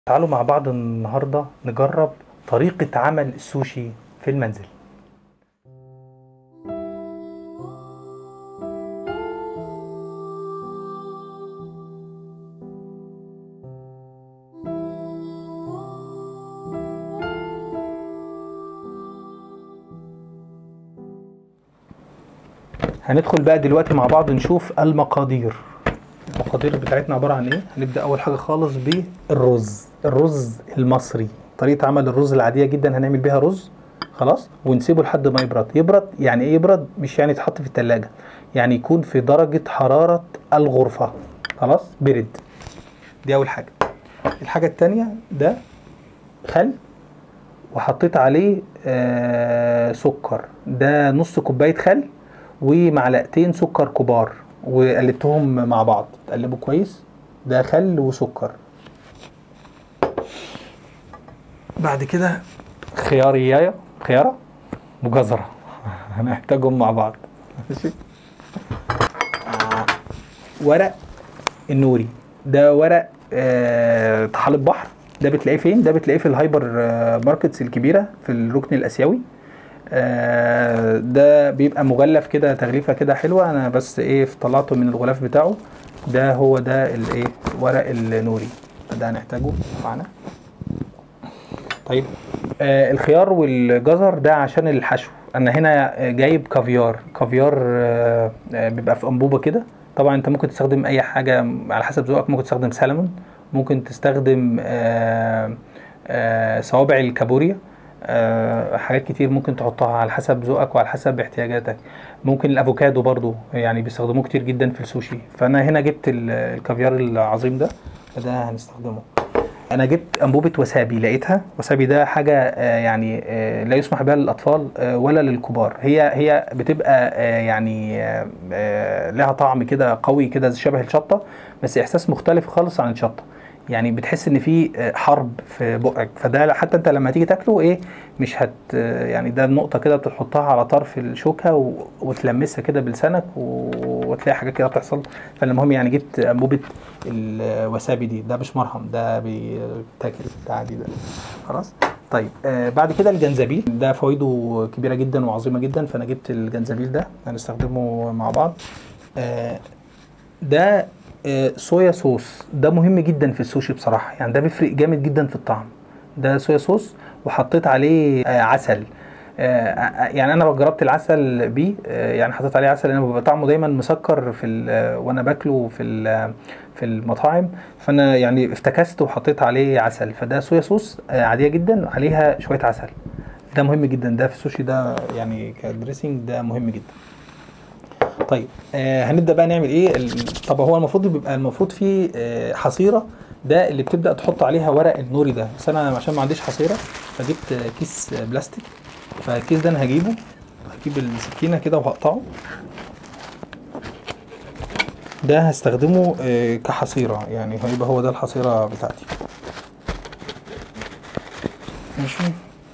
تعالوا مع بعض النهاردة نجرب طريقة عمل السوشي في المنزل هندخل بقى دلوقتي مع بعض نشوف المقادير المقادير بتاعتنا عبارة عن ايه هنبدأ اول حاجة خالص بالرز الرز المصري طريقة عمل الرز العادية جدا هنعمل بيها رز خلاص ونسيبه لحد ما يبرد يبرد يعني ايه يبرد مش يعني يتحط في التلاجة يعني يكون في درجة حرارة الغرفة خلاص برد دي اول حاجة الحاجة التانية ده خل وحطيت عليه آه سكر ده نص كوباية خل ومعلقتين سكر كبار وقلبتهم مع بعض تقلبوا كويس ده خل وسكر بعد كده خيارية خيارة وجزرة هنحتاجهم مع بعض ماشي آه، ورق النوري ده ورق آه، طحالب بحر ده بتلاقيه فين ده بتلاقيه في الهايبر آه، ماركتس الكبيرة في الركن الآسيوي آه، ده بيبقى مغلف كده تغليفه كده حلوه انا بس ايه طلعته من الغلاف بتاعه ده هو ده الايه ورق النوري ده هنحتاجه معانا طيب آه الخيار والجزر ده عشان الحشو انا هنا جايب كافيار كافيار آه آه بيبقى في انبوبه كده طبعا انت ممكن تستخدم اي حاجه على حسب ذوقك ممكن تستخدم سالمون ممكن تستخدم آه آه صوابع الكابوريا آه، حاجات كتير ممكن تحطها على حسب ذوقك وعلى حسب احتياجاتك ممكن الافوكادو برضو يعني بيستخدموه كتير جدا في السوشي فانا هنا جبت ال- الكافيار العظيم ده فده هنستخدمه انا جبت انبوبه وسابي لقيتها وسابي ده حاجه آه، يعني آه، لا يسمح بها للاطفال آه، ولا للكبار هي هي بتبقى آه، يعني آه، آه، لها طعم كده قوي كده شبه الشطه بس احساس مختلف خالص عن الشطه يعني بتحس ان في آه، حرب في بقك فده حتى انت لما تيجي تاكله ايه مش هت آه، يعني ده النقطه كده بتحطها على طرف الشوكه و... وتلمسها كده بلسانك و... وتلاقي حاجات كده بتحصل فالمهم يعني جبت انبوبه الوسابي دي ده مش مرهم ده بيتاكل ده عادي ده خلاص طيب آه بعد كده الجنزبيل ده فوائده كبيره جدا وعظيمه جدا فانا جبت الجنزبيل ده هنستخدمه مع بعض آه ده آه، صويا صوص ده مهم جدا في السوشي بصراحه يعني ده بيفرق جامد جدا في الطعم ده صويا صوص وحطيت عليه آه، عسل آه، آه، يعني انا جربت العسل بيه آه، يعني حطيت عليه عسل لانه بيبقى طعمه دايما مسكر في ال- آه، وانا باكله في ال- في المطاعم فانا يعني افتكست وحطيت عليه عسل فده صويا صوص آه، عاديه جدا عليها شويه عسل ده مهم جدا ده في السوشي ده يعني كدريسنج ده مهم جدا طيب آه هنبدا بقى نعمل ايه ال- طب هو المفروض بيبقى المفروض فيه آه حصيره ده اللي بتبدا تحط عليها ورق النوري ده بس انا عشان ما عنديش حصيره فجبت آه، كيس آه، بلاستيك فالكيس ده انا هجيبه هجيب السكينه كده وهقطعه ده هستخدمه آه، كحصيره يعني هيبقى هو ده الحصيره بتاعتي ماشي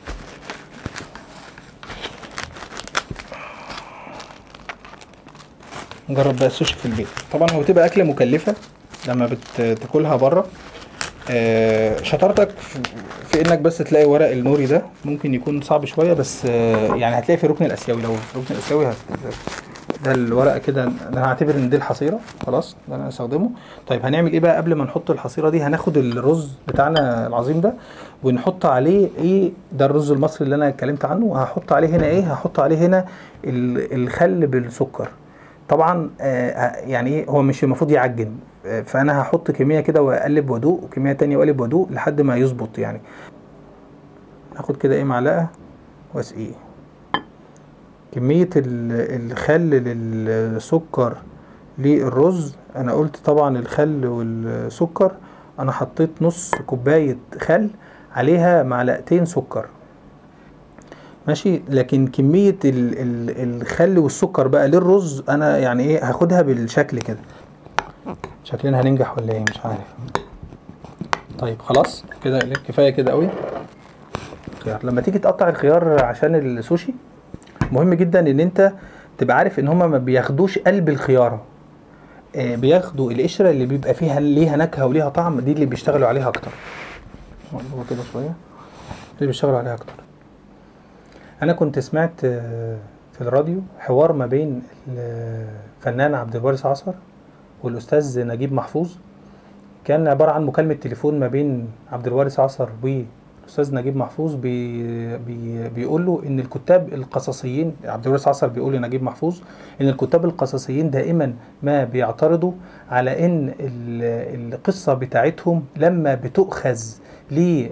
نجرب بقى السوشي في البيت طبعا هو بتبقى اكله مكلفه لما بتاكلها بره آه، شطارتك في- في انك بس تلاقي ورق النوري ده ممكن يكون صعب شويه بس آه، يعني هتلاقي في الركن الاسيوي لو في الركن الاسيوي هت... ده الورقه كده ده انا هعتبر ان دي الحصيره خلاص ده انا هستخدمه طيب هنعمل ايه بقى قبل ما نحط الحصيره دي هناخد الرز بتاعنا العظيم ده ونحط عليه ايه ده الرز المصري اللي انا اتكلمت عنه هحط عليه هنا ايه هحط عليه هنا ال- الخل بالسكر طبعا آه، يعني ايه هو مش المفروض يعجن آه، فانا هحط كميه كده واقلب وادوق وكميه تانية واقلب وادوق لحد ما يظبط يعني هاخد كده ايه معلقه واسقيه كميه ال- الخل للسكر للرز انا قلت طبعا الخل والسكر انا حطيت نص كوبايه خل عليها معلقتين سكر ماشي لكن كمية ال ال الخل والسكر بقى للرز انا يعني ايه هاخدها بالشكل كده شكلنا هننجح ولا ايه مش عارف طيب خلاص كده كفاية كده قوي خيار لما تيجي تقطع الخيار عشان السوشي مهم جدا ان انت تبقى عارف ان هما ما بياخدوش قلب الخيارة آه، بياخدوا القشرة اللي بيبقى فيها ليها نكهة وليها طعم دي اللي بيشتغلوا عليها اكتر هو كده شويه اللي بيشتغل عليها اكتر انا كنت سمعت آه، في الراديو حوار ما بين الفنان عبد الوارث عصر والاستاذ نجيب محفوظ كان عباره عن مكالمه تليفون ما بين عبد الوارث عصر والاستاذ نجيب محفوظ بي بي بيقول له ان الكتاب القصصيين عبد الوارث عصر بيقول لنجيب محفوظ ان الكتاب القصصيين دائما ما بيعترضوا على ان ال- القصه بتاعتهم لما بتؤخذ ل-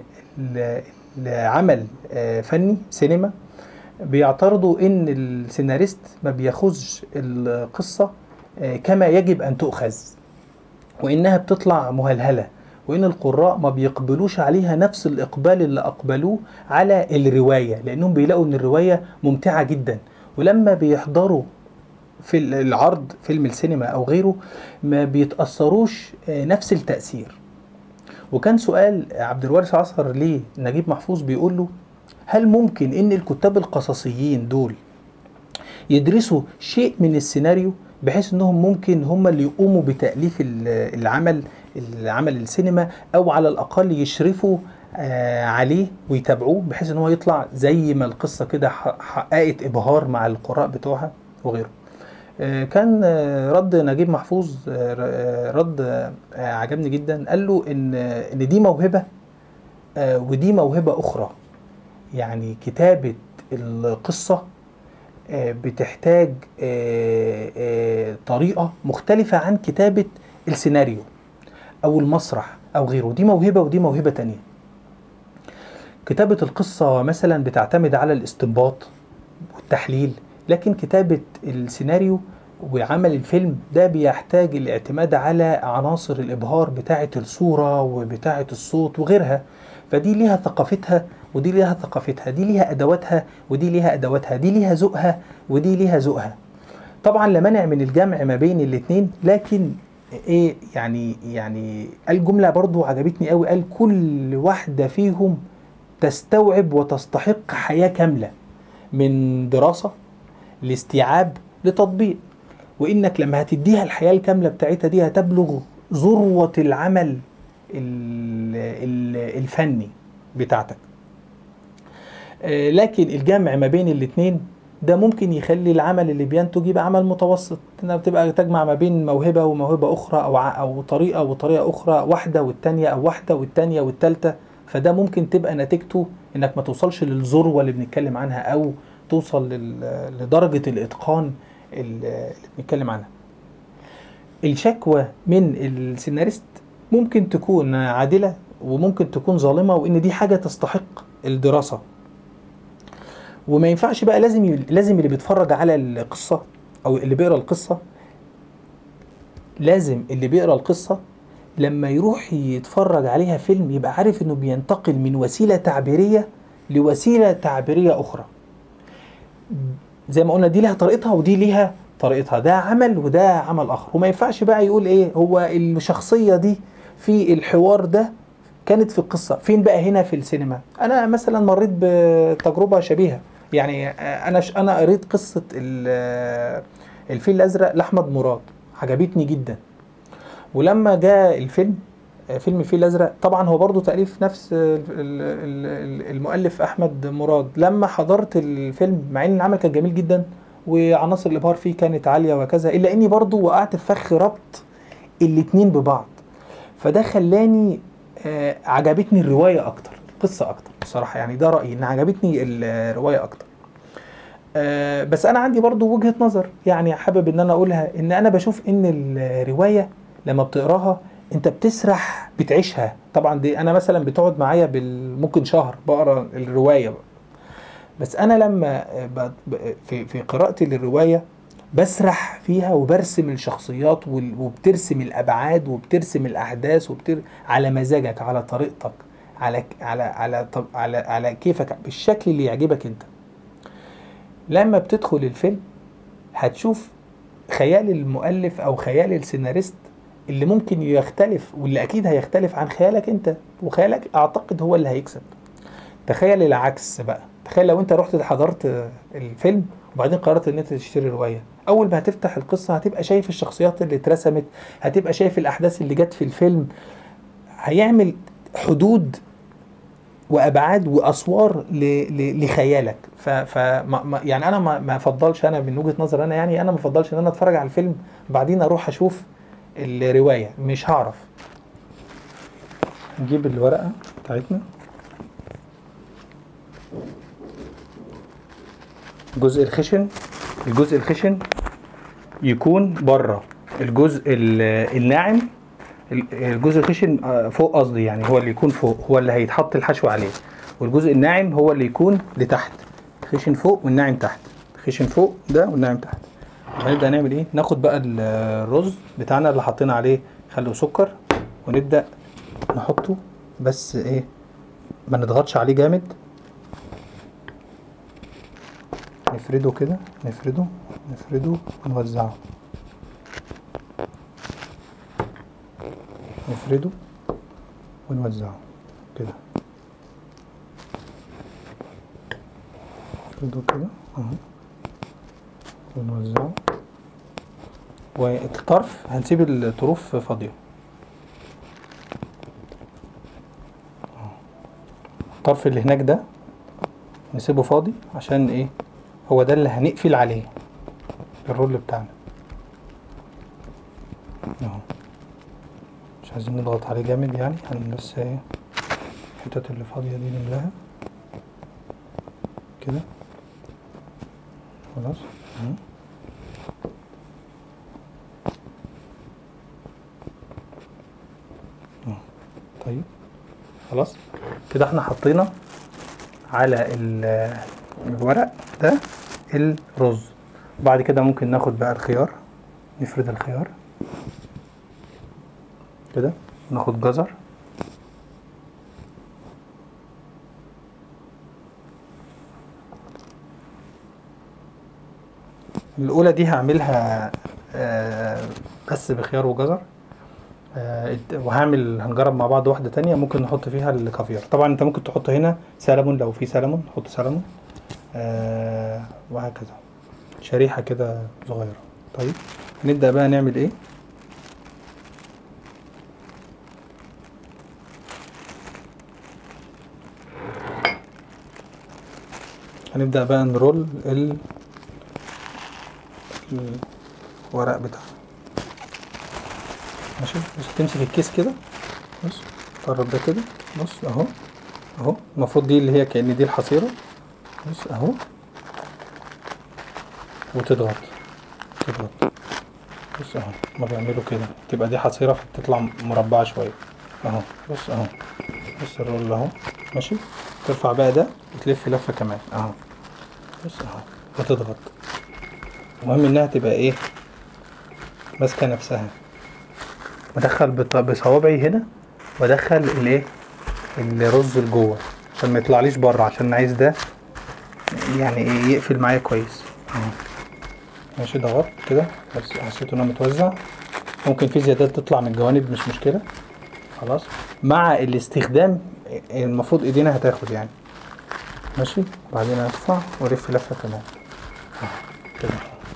لعمل آه، فني سينما بيعترضوا ان السيناريست ما بياخذش القصه آه، كما يجب ان تؤخذ وانها بتطلع مهلهله وان القراء ما بيقبلوش عليها نفس الاقبال اللي اقبلوه على الروايه لانهم بيلاقوا ان الروايه ممتعه جدا ولما بيحضروا في العرض فيلم السينما او غيره ما بيتاثروش آه، نفس التاثير وكان سؤال عبد الوارث عصر لنجيب محفوظ بيقول له هل ممكن ان الكتاب القصصيين دول يدرسوا شيء من السيناريو بحيث انهم ممكن هم اللي يقوموا بتاليف ال- العمل العمل السينما او على الاقل يشرفوا آه، عليه ويتابعوه بحيث ان هو يطلع زي ما القصه كده ح- حققت ابهار مع القراء بتوعها وغيره آه، كان آه، رد نجيب محفوظ آه، ر- آه، رد آه، عجبني جدا قال له ان آه، ان دي موهبه آه، ودي موهبه اخرى يعني كتابه القصه آه، بتحتاج آه، آه، طريقه مختلفه عن كتابه السيناريو او المسرح او غيره دي موهبه ودي موهبه تانية كتابه القصه مثلا بتعتمد على الاستنباط والتحليل لكن كتابة السيناريو وعمل الفيلم ده بيحتاج الاعتماد على عناصر الإبهار بتاعة الصورة وبتاعة الصوت وغيرها فدي ليها ثقافتها ودي ليها ثقافتها دي ليها أدواتها ودي ليها أدواتها دي ليها ذوقها ودي ليها ذوقها طبعا لا مانع من الجمع ما بين الاتنين لكن ايه يعني يعني الجملة برضو عجبتني قوي قال كل واحدة فيهم تستوعب وتستحق حياة كاملة من دراسة لاستيعاب لتطبيق وانك لما هتديها الحياه الكامله بتاعتها دي هتبلغ ذروه العمل ال- ال- الفني بتاعتك آه، لكن الجمع ما بين الاتنين ده ممكن يخلي العمل اللي بينتج يبقى عمل متوسط انها بتبقى تجمع ما بين موهبه وموهبه اخرى او ع- او طريقه وطريقه اخرى واحده والتانيه او واحده والتانيه والتالته فده ممكن تبقى نتيجته انك ما توصلش للذروه اللي بنتكلم عنها او توصل لل- لدرجه الاتقان اللي بنتكلم عنها الشكوى من السيناريست ممكن تكون عادله وممكن تكون ظالمه وان دي حاجه تستحق الدراسه وما ينفعش بقى لازم لازم اللي بيتفرج على القصه او اللي بيقرا القصه لازم اللي بيقرا القصه لما يروح يتفرج عليها فيلم يبقى عارف انه بينتقل من وسيله تعبيريه لوسيله تعبيريه اخرى زي ما قلنا دي ليها طريقتها ودي ليها طريقتها ده عمل وده عمل اخر وما ينفعش بقى يقول ايه هو الشخصيه دي في الحوار ده كانت في القصه فين بقى هنا في السينما انا مثلا مريت بتجربه شبيهه يعني انا انا قريت قصه ال- الفيل الازرق لاحمد مراد عجبتني جدا ولما جاء الفيلم فيلم الفيل الازرق طبعا هو برضه تاليف نفس ال- ال- ال- المؤلف احمد مراد لما حضرت الفيلم مع ان العمل كان جميل جدا وعناصر الابهار فيه كانت عاليه وكذا الا اني برضه وقعت في فخ ربط الاتنين ببعض فده خلاني آه، عجبتني الروايه اكتر القصه اكتر بصراحه يعني ده رايي ان عجبتني الروايه اكتر آه، بس انا عندي برضو وجهه نظر يعني حابب ان انا اقولها ان انا بشوف ان الروايه لما بتقراها انت بتسرح بتعيشها طبعا دي انا مثلا بتقعد معايا بال- ممكن شهر بقرا الروايه بقى. بس انا لما ب- ب- في في قراءتي للروايه بسرح فيها وبرسم الشخصيات وال- وبترسم الابعاد وبترسم الاحداث وبتر على مزاجك على طريقتك على على على طب على على كيفك بالشكل اللي يعجبك انت لما بتدخل الفيلم هتشوف خيال المؤلف او خيال السيناريست اللي ممكن يختلف واللي اكيد هيختلف عن خيالك انت وخيالك اعتقد هو اللي هيكسب تخيل العكس بقى تخيل لو انت رحت حضرت الفيلم وبعدين قررت ان انت تشتري روايه اول ما هتفتح القصه هتبقى شايف الشخصيات اللي اترسمت هتبقى شايف الاحداث اللي جت في الفيلم هيعمل حدود وابعاد واسوار ل... ل... لخيالك ف... ف ما... ما- يعني انا ما ما افضلش انا من وجهه نظر انا يعني انا ما افضلش ان انا اتفرج على الفيلم بعدين اروح اشوف الروايه مش هعرف نجيب الورقه بتاعتنا الجزء الخشن الجزء الخشن يكون بره الجزء ال- الناعم ال- الجزء الخشن آه، فوق قصدي يعني هو اللي يكون فوق هو اللي هيتحط الحشو عليه والجزء الناعم هو اللي يكون لتحت خشن فوق والناعم تحت خشن فوق ده والناعم تحت هنبدا نعمل ايه ناخد بقى ال- الرز بتاعنا اللي حطينا عليه خل وسكر ونبدا نحطه بس ايه ما نضغطش عليه جامد نفرده كده نفرده نفرده ونوزعه نفرده ونوزعه كده نفرده كده اهو ونوزعه والطرف هنسيب الطروف فاضية أهو. الطرف اللي هناك ده نسيبه فاضي عشان ايه هو ده اللي هنقفل عليه الرول بتاعنا اهو مش عايزين نضغط عليه جامد يعني هن بس ايه الحتت اللي فاضية دي نملاها كده خلاص اهو اهو. طيب خلاص كده احنا حطينا على ال- الورق ده الرز بعد كده ممكن ناخد بقى الخيار نفرد الخيار كده ناخد جزر الأولى دي هعملها آه، بس بخيار وجزر آه، الت- وهعمل هنجرب مع بعض واحدة تانية ممكن نحط فيها الكافيار طبعا انت ممكن تحط هنا سلمون لو في سلمون حط سلمون آه، وهكذا شريحة كده صغيرة طيب هنبدأ بقى نعمل ايه هنبدأ بقى نرول ال الورق بتاعنا ماشي بس تمسك الكيس كده بص قرب ده كده بص اهو اهو المفروض دي اللي هي كأن دي الحصيرة بص اهو وتضغط تضغط بص اهو ما بيعملوا كده تبقى دي حصيرة فبتطلع مربعة شوية اهو بص اهو بص الرول اهو ماشي ترفع بقى ده وتلف لفة كمان اهو بص اهو وتضغط المهم انها تبقى ايه ماسكة نفسها بدخل بط- بصوابعي هنا وادخل الايه الرز لجوه عشان ما يطلعليش بره عشان أنا عايز ده يعني ايه يقفل معايا كويس اهو. ماشي ضغطت كده بس حسيت انه متوزع ممكن في زيادات تطلع من الجوانب مش مشكله خلاص مع الاستخدام المفروض ايدينا هتاخد يعني ماشي بعدين ارفع والف لفه كمان اهو كده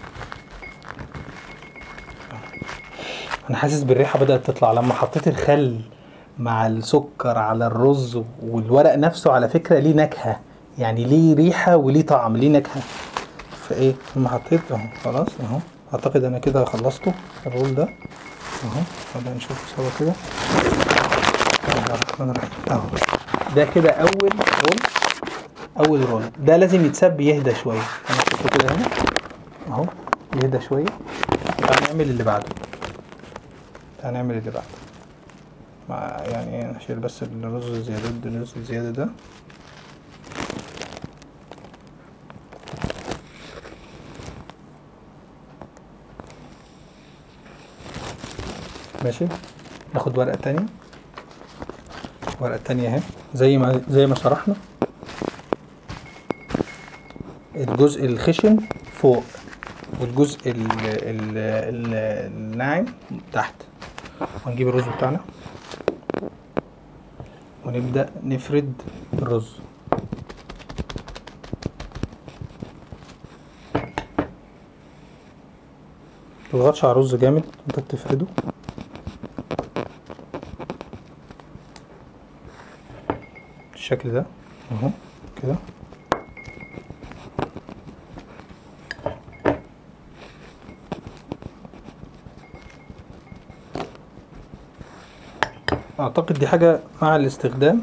انا حاسس بالريحه بدات تطلع لما حطيت الخل مع السكر على الرز والورق نفسه على فكره ليه نكهه يعني ليه ريحه وليه طعم ليه نكهه فايه لما حطيت اهو خلاص اهو اعتقد انا كده خلصته الرول ده اهو خلينا نشوف سوا كده بسم الله الرحمن الرحيم اهو ده كده اول رول اول رول ده لازم يتساب يهدى شويه انا حطيته كده هنا اهو يهدى شويه تعال نعمل اللي بعده تعال نعمل اللي بعده مع يعني نشيل بس الرز الزيادة الرز الزيادة ده ماشي ناخد ورقة تانية ورقة تانية اهي زي ما زي ما شرحنا الجزء الخشن فوق والجزء ال ال ال الناعم تحت هنجيب الرز بتاعنا ونبدأ نفرد الرز متضغطش على الرز جامد انت بتفرده بالشكل ده اهو كده اعتقد دي حاجة مع الاستخدام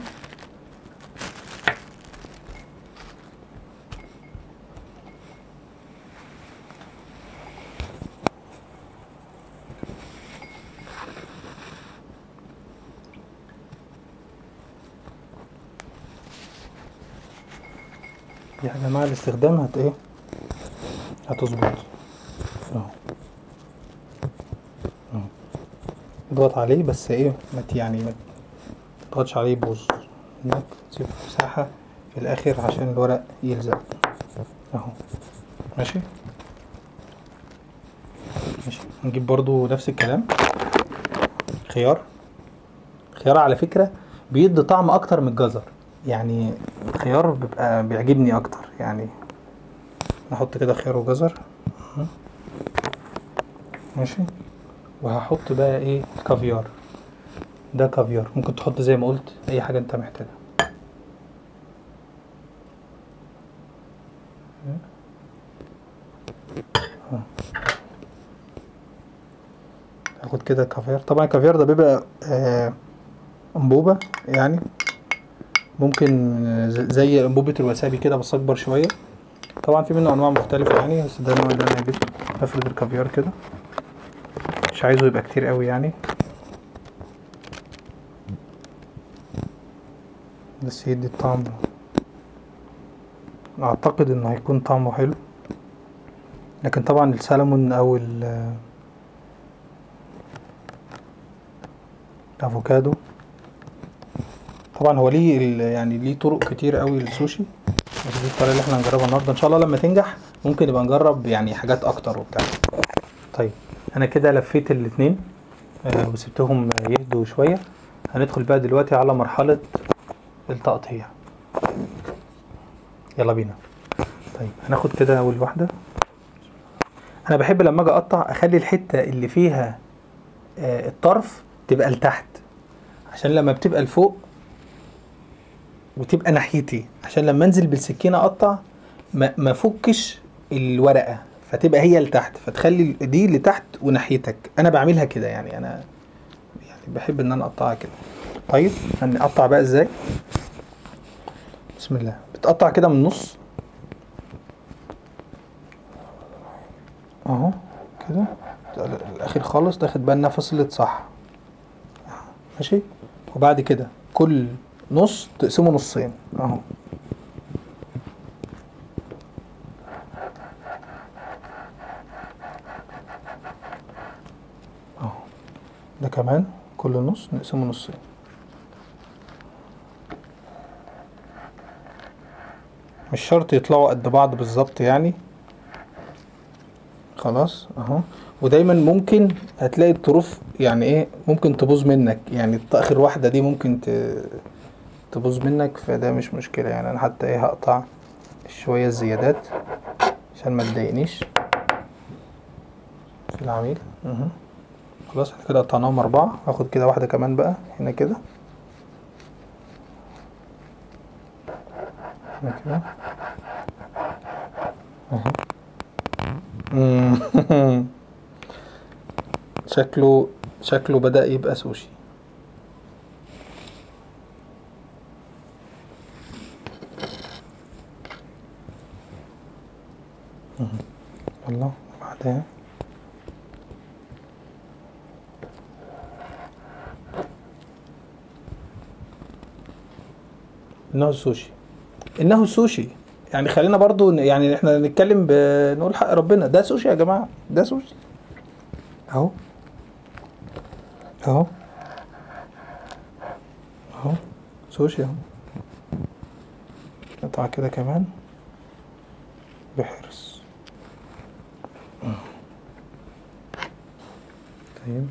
دي حاجة مع الاستخدام هت ايه هتظبط اهو اهو اضغط عليه بس ايه ما ت- يعني ما تضغطش عليه يبوظ انك تسيب مساحة في الاخر عشان الورق يلزق اهو ماشي ماشي نجيب برضو نفس الكلام خيار الخيار على فكرة بيدي طعم اكتر من الجزر يعني الخيار بيبقى بيعجبني اكتر يعني نحط كده خيار وجزر أهو. ماشي وهحط بقى ايه كافيار ده كافيار ممكن تحط زي ما قلت اي حاجة انت محتاجها أهو. هاخد كده كافيار طبعا الكافيار ده بيبقى آه، انبوبة يعني ممكن آه، ز- زي انبوبة الوسابي كده بس اكبر شوية طبعا في منه انواع مختلفة يعني بس ده النوع اللي انا جبته هفرد الكافيار كده مش عايزه يبقى كتير قوي يعني بس يدي الطعم اعتقد انه هيكون طعمه حلو لكن طبعا السلمون او ال- الافوكادو طبعا هو ليه ال- يعني ليه طرق كتير قوي للسوشي بس دي الطريقه اللي احنا هنجربها النهارده ان شاء الله لما تنجح ممكن نبقى نجرب يعني حاجات اكتر وبتاع طيب انا كده لفيت الاتنين آه، وسبتهم يهدوا شويه هندخل بقى دلوقتي على مرحله التقطيع يلا بينا طيب هناخد كده اول واحده انا بحب لما اجي اقطع اخلي الحته اللي فيها آه، الطرف تبقى لتحت عشان لما بتبقى لفوق وتبقى ناحيتي عشان لما انزل بالسكينه اقطع ما ما فكش الورقه فتبقى هي لتحت فتخلي دي اللي تحت وناحيتك انا بعملها كده يعني انا يعني بحب ان انا اقطعها كده طيب هنقطع بقى ازاي بسم الله بتقطع كده من النص اهو كده الاخير خالص تاخد بالنا فصلت صح ماشي وبعد كده كل نص تقسمه نصين اهو اهو ده كمان كل نص نقسمه نصين مش شرط يطلعوا قد بعض بالظبط يعني خلاص اهو ودايما ممكن هتلاقي الطروف يعني ايه ممكن تبوظ منك يعني اخر واحده دي ممكن ت- تبوظ منك فده مش مشكله يعني انا حتى ايه هقطع شويه الزيادات عشان ما تضايقنيش في العميل اهو خلاص احنا كده قطعناهم اربعه هاخد كده واحده كمان بقى هنا كده هنا كده اهو مم. شكله شكله بدأ يبقى سوشي مم. يلا بعدها انه السوشي انه السوشي يعني خلينا برضو ن- يعني احنا نتكلم بنقول حق ربنا ده سوشي يا جماعة ده سوشي اهو اهو اهو سوشي اهو قطع كده كمان بحرص طيب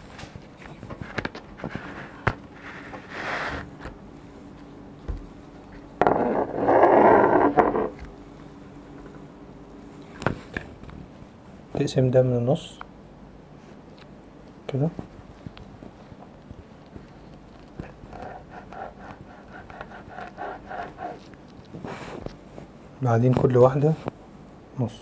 تقسم ده من النص كده بعدين كل واحدة نص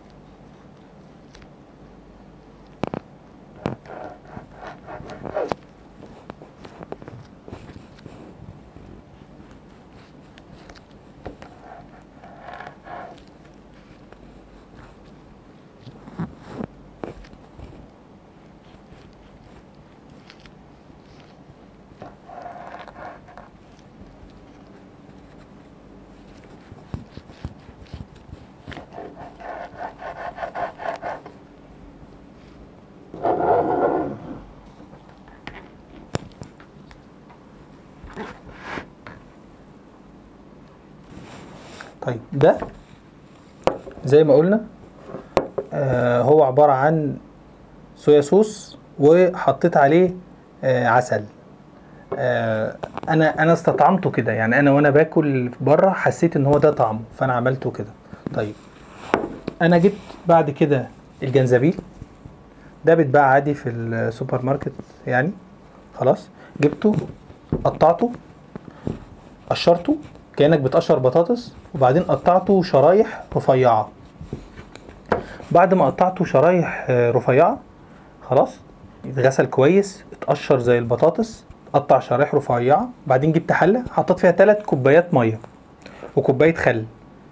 طيب ده زي ما قلنا آه هو عبارة عن صويا صوص وحطيت عليه آه عسل آه انا انا استطعمته كده يعني انا وانا باكل بره حسيت ان هو ده طعمه فانا عملته كده طيب انا جبت بعد كده الجنزبيل ده بيتباع عادي في السوبر ماركت يعني خلاص جبته قطعته قشرته كانك بتقشر بطاطس وبعدين قطعته شرايح رفيعه بعد ما قطعته شرايح آه، رفيعه خلاص يتغسل كويس اتقشر زي البطاطس قطع شرايح رفيعه بعدين جبت حله حطيت فيها 3 كوبايات ميه وكوبايه خل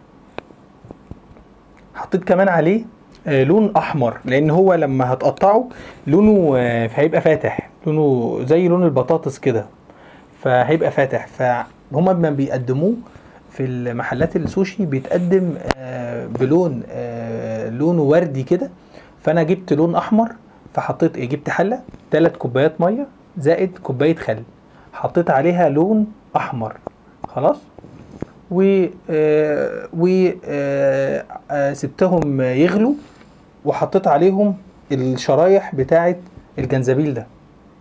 حطيت كمان عليه آه، لون احمر لان هو لما هتقطعه لونه آه، هيبقى فاتح لونه زي لون البطاطس كده فهيبقى فاتح فهم لما بيقدموه في المحلات السوشي بيتقدم آه، بلون آه، لونه وردي كده فانا جبت لون احمر فحطيت ايه جبت حله ثلاث كوبايات ميه زائد كوبايه خل حطيت عليها لون احمر خلاص و آه، و آه، آه، سبتهم يغلوا وحطيت عليهم الشرايح بتاعه الجنزبيل ده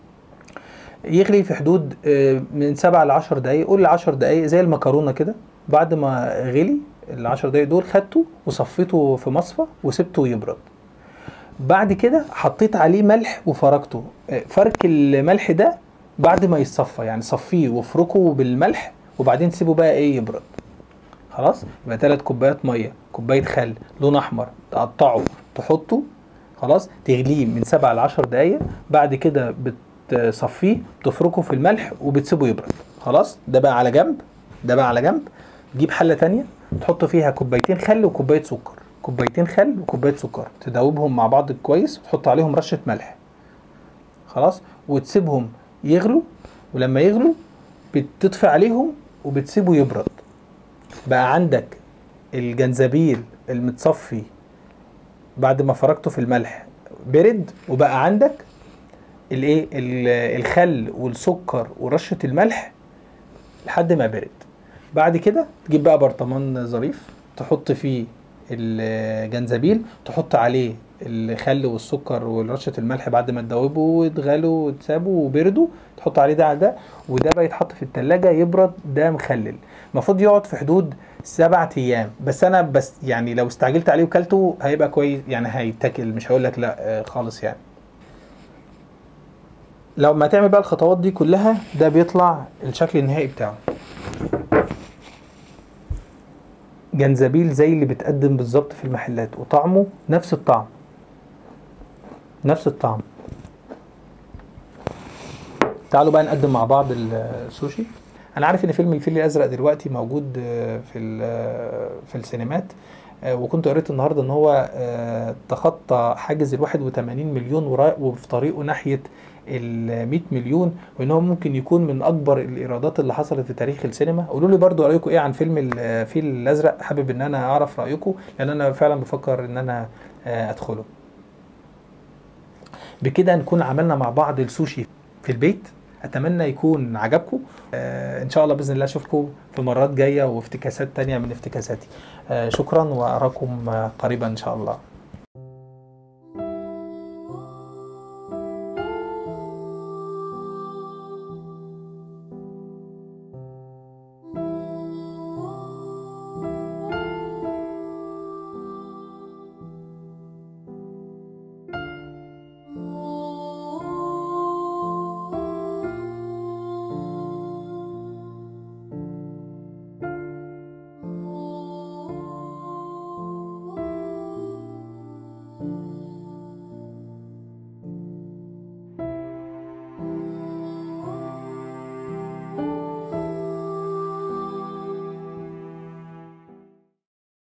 يغلي في حدود آه، من 7 ل 10 دقايق قول 10 دقايق زي المكرونه كده بعد ما غلي ال 10 دقايق دول خدته وصفيته في مصفى وسبته يبرد بعد كده حطيت عليه ملح وفركته آه، فرك الملح ده بعد ما يتصفى يعني صفيه وافركه بالملح وبعدين سيبه بقى ايه يبرد خلاص يبقى ثلاث كوبايات ميه كوبايه خل لون احمر تقطعه تحطه خلاص تغليه من 7 ل 10 دقايق بعد كده بتصفيه تفركه في الملح وبتسيبه يبرد خلاص ده بقى على جنب ده بقى على جنب تجيب حله تانية تحط فيها كوبايتين خل وكوبايه سكر كوبايتين خل وكوبايه سكر تدوبهم مع بعض كويس وتحط عليهم رشه ملح خلاص وتسيبهم يغلوا ولما يغلوا بتطفي عليهم وبتسيبه يبرد بقى عندك الجنزبيل المتصفي بعد ما فركته في الملح برد وبقى عندك الايه ال- الخل والسكر ورشه الملح لحد ما برد بعد كده تجيب بقى برطمان ظريف تحط فيه الجنزبيل تحط عليه الخل والسكر ورشه الملح بعد ما تدوبوا وتغلوا وتسابوا وبردوا تحط عليه ده على ده وده بقى يتحط في التلاجة يبرد ده مخلل المفروض يقعد في حدود سبعة ايام بس انا بس يعني لو استعجلت عليه وكلته هيبقى كويس يعني هيتاكل مش هقول لك لا آه، خالص يعني لو ما تعمل بقى الخطوات دي كلها ده بيطلع الشكل النهائي بتاعه جنزبيل زي اللي بتقدم بالظبط في المحلات وطعمه نفس الطعم نفس الطعم تعالوا بقى نقدم مع بعض السوشي انا عارف ان فيلم الفيل الازرق دلوقتي موجود آه، في ال- في السينمات آه، وكنت قريت النهارده ان هو آه، تخطى حاجز ال 81 مليون ورا- وفي طريقه ناحيه ال 100 مليون وان هو ممكن يكون من اكبر الايرادات اللي حصلت في تاريخ السينما قولوا لي برضو رايكم ايه عن فيلم الفيل الازرق حابب ان انا اعرف رايكم لان انا فعلا بفكر ان انا آه، ادخله بكده نكون عملنا مع بعض السوشي في البيت اتمنى يكون عجبكم آه ان شاء الله باذن الله اشوفكم في مرات جايه وافتكاسات تانية من افتكاساتي آه شكرا واراكم آه، قريبا ان شاء الله